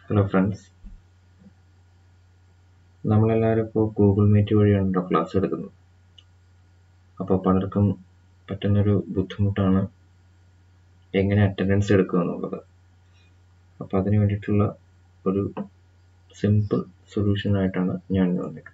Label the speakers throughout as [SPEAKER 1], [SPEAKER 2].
[SPEAKER 1] hello friends നമ്മളെല്ലാവരും ഇപ്പോൾ Google meet വഴിയാണല്ലോ class എടുക്കുന്നത് അപ്പോൾ പലർക്കും പറ്റുന്നൊരു ബുദ്ധിമുട്ടാണ് എങ്ങനെ അറ്റൻഡൻസ് എടുക്കുക എന്നുള്ളത് അപ്പോൾ അതിന് വേണ്ടിയിട്ടുള്ള ഒരു സിമ്പിൾ സൊല്യൂഷനായിട്ടാണ് ഞാൻ ഇന്ന് വന്നിരിക്കുന്നത്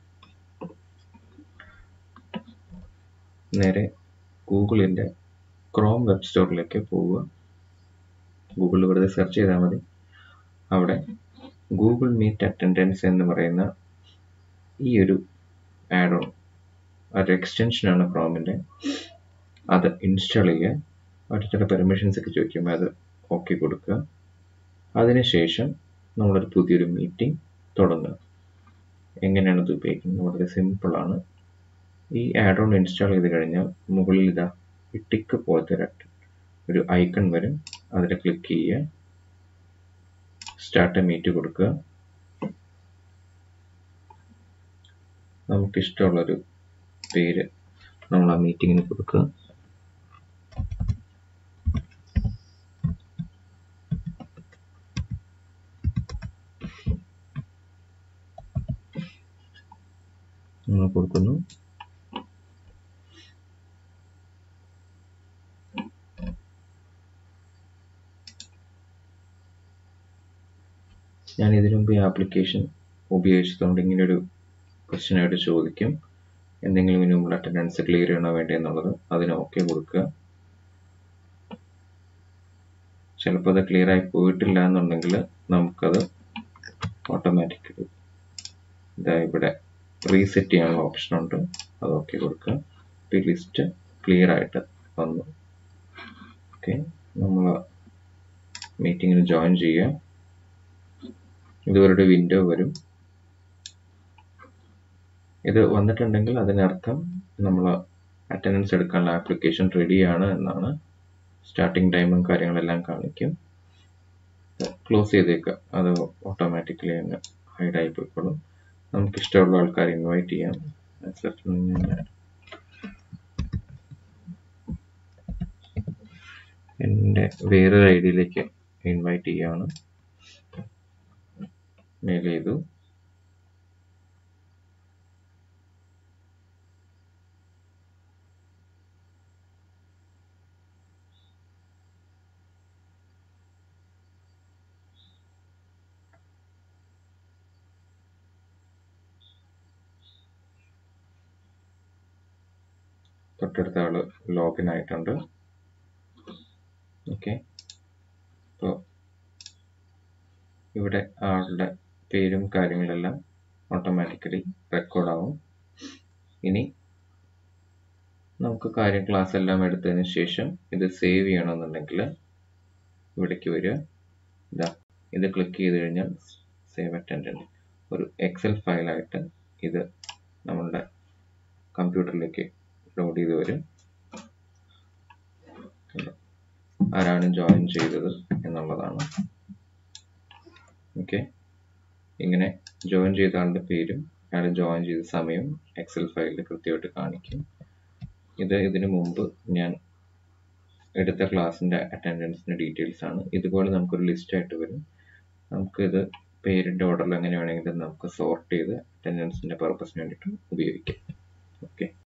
[SPEAKER 1] നേരെ ഗൂഗിളിൻ്റെ ക്രോം വെബ് സ്റ്റോറിലേക്ക് പോവുക ഗൂഗിളിൽ വെറുതെ സെർച്ച് ചെയ്താൽ മതി അവിടെ ഗൂഗിൾ മീറ്റ് അറ്റൻഡൻസ് എന്ന് പറയുന്ന ഈ ഒരു ആഡ് ഓൺ ഒരു എക്സ്റ്റൻഷനാണ് ക്രോമിൻ്റെ അത് ഇൻസ്റ്റാൾ ചെയ്യുക അവിടെ ചില പെർമിഷൻസ് ഒക്കെ ചോദിക്കുമ്പോൾ അത് ഓക്കെ കൊടുക്കുക അതിനുശേഷം നമ്മളൊരു പുതിയൊരു മീറ്റിംഗ് തുടങ്ങുക എങ്ങനെയാണ് ഇത് ഉപയോഗിക്കുന്നത് വളരെ സിമ്പിളാണ് ഈ ആഡ് ഓൺ ഇൻസ്റ്റാൾ ചെയ്ത് കഴിഞ്ഞാൽ മുകളിൽ ഇതാ ഈ ടിക്ക് പോലത്തെ ഒരു ഒരു ഐക്കൺ വരും അതിൽ ക്ലിക്ക് ചെയ്യുക സ്റ്റാർട്ട് മീറ്റ് കൊടുക്കുക നമുക്കിഷ്ടമുള്ളൊരു പേര് നമ്മൾ ആ മീറ്റിങ്ങിന് കൊടുക്കുക നമ്മൾ കൊടുക്കുന്നു ഞാൻ ഇതിനു മുമ്പ് ഈ ആപ്ലിക്കേഷൻ ഉപയോഗിച്ചതുകൊണ്ട് ഇങ്ങനെ ഒരു ക്വസ്റ്റ്യൻ ആയിട്ട് ചോദിക്കും എന്തെങ്കിലും ഇതിനു മുമ്പ് അറ്റൻഡൻസ് ക്ലിയർ ചെയ്യണോ വേണ്ടി എന്നുള്ളത് അതിന് ഓക്കെ കൊടുക്കുക ചിലപ്പോൾ അത് ക്ലിയർ ആയി പോയിട്ടില്ല എന്നുണ്ടെങ്കിൽ നമുക്കത് ഓട്ടോമാറ്റിക്കലി ഇതാ ഇവിടെ റീസെറ്റ് ചെയ്യാനുള്ള ഓപ്ഷൻ ഉണ്ട് അത് ഓക്കെ കൊടുക്കുക ഈ ലിസ്റ്റ് ക്ലിയർ ആയിട്ട് വന്നു ഓക്കെ നമ്മൾ മീറ്റിങ്ങിന് ജോയിൻ ചെയ്യുക ഇതുവരുടെ വിൻഡോ വരും ഇത് വന്നിട്ടുണ്ടെങ്കിൽ അതിനർത്ഥം നമ്മൾ അറ്റൻഡൻസ് എടുക്കാനുള്ള ആപ്ലിക്കേഷൻ റെഡിയാണ് എന്നാണ് സ്റ്റാർട്ടിംഗ് ടൈമും കാര്യങ്ങളെല്ലാം കാണിക്കും ക്ലോസ് ചെയ്തേക്കുക അത് ഓട്ടോമാറ്റിക്കലി അങ്ങ് ഹൈഡ് ആയി പോയിക്കോളും നമുക്ക് ഇഷ്ടമുള്ള ആൾക്കാർ ഇൻവൈറ്റ് ചെയ്യാം എൻ്റെ വേറൊരു ഐ ഡിയിലേക്ക് ഇൻവൈറ്റ് ചെയ്യുകയാണ് മെയിൽ ചെയ്തു തൊട്ടടുത്ത ആള് ലോഗിൻ ആയിട്ടുണ്ട് ഓക്കെ അപ്പോൾ ഇവിടെ ആളുടെ പേരും കാര്യങ്ങളെല്ലാം ഓട്ടോമാറ്റിക്കലി റെക്കോർഡാവും ഇനി നമുക്ക് കാര്യം ക്ലാസ് എല്ലാം എടുത്തതിന് ശേഷം ഇത് സേവ് ചെയ്യണമെന്നുണ്ടെങ്കിൽ ഇവിടേക്ക് വരിക ഇതാ ഇത് ക്ലിക്ക് ചെയ്ത് കഴിഞ്ഞാൽ സേവ് അറ്റൻഡൻറ്റ് ഒരു എക്സൽ ഫയലായിട്ട് ഇത് നമ്മളുടെ കമ്പ്യൂട്ടറിലേക്ക് ലോഡ് ചെയ്ത് വരും ആരാണ് ജോയിൻ ചെയ്തത് എന്നുള്ളതാണ് ഓക്കെ ഇങ്ങനെ ജോയിൻ ചെയ്ത ആളുടെ പേരും അയാൾ ജോയിൻ ചെയ്ത സമയം എക്സൽ ഫയലിൽ കൃത്യമായിട്ട് കാണിക്കും ഇത് ഇതിനു മുമ്പ് ഞാൻ എടുത്ത ക്ലാസ്സിൻ്റെ അറ്റൻഡൻസിൻ്റെ ഡീറ്റെയിൽസ് ആണ് ഇതുപോലെ നമുക്കൊരു ലിസ്റ്റ് ആയിട്ട് വരും നമുക്കിത് പേരിൻ്റെ ഓർഡറിൽ എങ്ങനെ വേണമെങ്കിലും നമുക്ക് സോർട്ട് ചെയ്ത് അറ്റൻഡൻസിൻ്റെ പർപ്പസിന് വേണ്ടിയിട്ട് ഉപയോഗിക്കാം ഓക്കെ